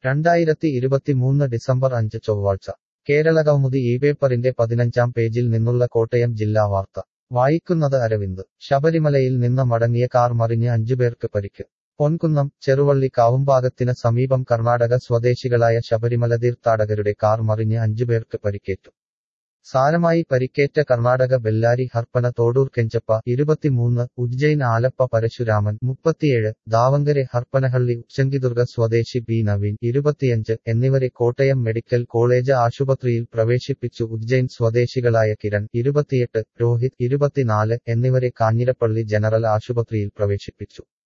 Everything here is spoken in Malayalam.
രണ്ടായിരത്തി ഇരുപത്തിമൂന്ന് ഡിസംബർ അഞ്ച് ചൊവ്വാഴ്ച കേരള കൗമുദി ഈ പേപ്പറിന്റെ പതിനഞ്ചാം പേജിൽ നിന്നുള്ള കോട്ടയം ജില്ലാ വാർത്ത വായിക്കുന്നത് അരവിന്ദ് ശബരിമലയിൽ നിന്ന് മടങ്ങിയ കാർ മറിഞ്ഞ് അഞ്ചുപേർക്ക് പരിക്ക് പൊൻകുന്നം ചെറുവള്ളി കാവുംഭാഗത്തിന് സമീപം കർണാടക സ്വദേശികളായ ശബരിമല തീർത്ഥാടകരുടെ കാർ മറിഞ്ഞ് അഞ്ചുപേർക്ക് പരിക്കേറ്റു സാരമായി പരിക്കേറ്റ കർണാടക ബെല്ലാരി ഹർപ്പന തോടൂർ കെഞ്ചപ്പ ഇരുപത്തിമൂന്ന് ഉജ്ജയിൻ ആലപ്പ പരശുരാമൻ മുപ്പത്തിയേഴ് ദാവങ്കരെ ഹർപ്പനഹള്ളി ഉച്ചങ്കിദുർഗ സ്വദേശി ബി നവീൻ ഇരുപത്തിയഞ്ച് എന്നിവരെ കോട്ടയം മെഡിക്കൽ കോളേജ് ആശുപത്രിയിൽ പ്രവേശിപ്പിച്ചു ഉജ്ജയിൻ സ്വദേശികളായ കിരൺ ഇരുപത്തിയെട്ട് രോഹിത് ഇരുപത്തിനാല് എന്നിവരെ കാഞ്ഞിരപ്പള്ളി ജനറൽ ആശുപത്രിയിൽ പ്രവേശിപ്പിച്ചു